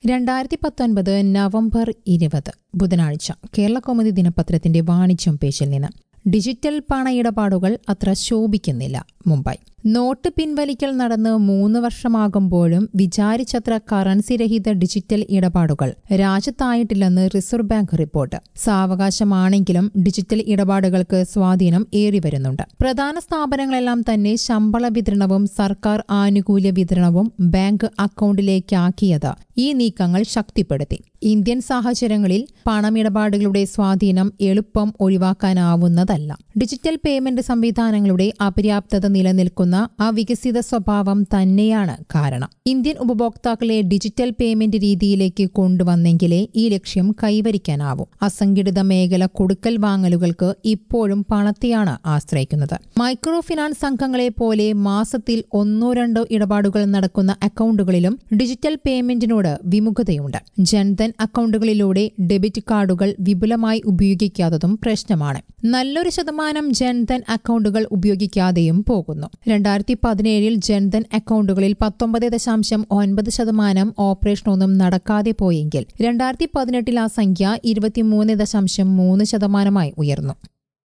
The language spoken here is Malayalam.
രണ്ടായിരത്തി പത്തൊൻപത് നവംബർ ഇരുപത് ബുധനാഴ്ച കേരള കൗമുദി ദിനപത്രത്തിന്റെ വാണിജ്യം പേജിൽ നിന്ന് ഡിജിറ്റൽ പണ ഇടപാടുകൾ അത്ര ശോഭിക്കുന്നില്ല മുംബൈ നോട്ട് പിൻവലിക്കൽ നടന്ന് മൂന്ന് വർഷമാകുമ്പോഴും വിചാരിച്ചത്ര കറൻസി രഹിത ഡിജിറ്റൽ ഇടപാടുകൾ രാജ്യത്തായിട്ടില്ലെന്ന് റിസർവ് ബാങ്ക് റിപ്പോർട്ട് സാവകാശമാണെങ്കിലും ഡിജിറ്റൽ ഇടപാടുകൾക്ക് സ്വാധീനം ഏറി വരുന്നുണ്ട് പ്രധാന സ്ഥാപനങ്ങളെല്ലാം തന്നെ ശമ്പള വിതരണവും സർക്കാർ ആനുകൂല്യ വിതരണവും ബാങ്ക് അക്കൌണ്ടിലേക്കാക്കിയത് ഈ നീക്കങ്ങൾ ശക്തിപ്പെടുത്തി ഇന്ത്യൻ സാഹചര്യങ്ങളിൽ പണമിടപാടുകളുടെ സ്വാധീനം എളുപ്പം ഒഴിവാക്കാനാവുന്നതല്ല ഡിജിറ്റൽ പേയ്മെന്റ് സംവിധാനങ്ങളുടെ അപര്യാപ്തത നിലനിൽക്കുന്ന അവികസിത സ്വഭാവം തന്നെയാണ് കാരണം ഇന്ത്യൻ ഉപഭോക്താക്കളെ ഡിജിറ്റൽ പേയ്മെന്റ് രീതിയിലേക്ക് കൊണ്ടുവന്നെങ്കിലേ ഈ ലക്ഷ്യം കൈവരിക്കാനാവൂ അസംഘടിത മേഖല കൊടുക്കൽ വാങ്ങലുകൾക്ക് ഇപ്പോഴും പണത്തെയാണ് ആശ്രയിക്കുന്നത് മൈക്രോ ഫിനാൻസ് സംഘങ്ങളെ പോലെ മാസത്തിൽ ഒന്നോ രണ്ടോ ഇടപാടുകൾ നടക്കുന്ന അക്കൌണ്ടുകളിലും ഡിജിറ്റൽ പേയ്മെന്റിനോട് വിമുഖതയുണ്ട് ജൻധൻ അക്കൌണ്ടുകളിലൂടെ ഡെബിറ്റ് കാർഡുകൾ വിപുലമായി ഉപയോഗിക്കാത്തതും പ്രശ്നമാണ് നല്ലൊരു ശതമാനം ജൻധൻ അക്കൌണ്ടുകൾ ഉപയോഗിക്കാതെയും പോകുന്നു രണ്ടായിരത്തി പതിനേഴിൽ ജൻധൻ അക്കൌണ്ടുകളിൽ പത്തൊമ്പത് ദശാംശം ഒൻപത് ശതമാനം ഓപ്പറേഷനൊന്നും നടക്കാതെ പോയെങ്കിൽ രണ്ടായിരത്തി പതിനെട്ടിൽ ആ സംഖ്യ ഇരുപത്തിമൂന്ന് ദശാംശം മൂന്ന് ശതമാനമായി ഉയർന്നു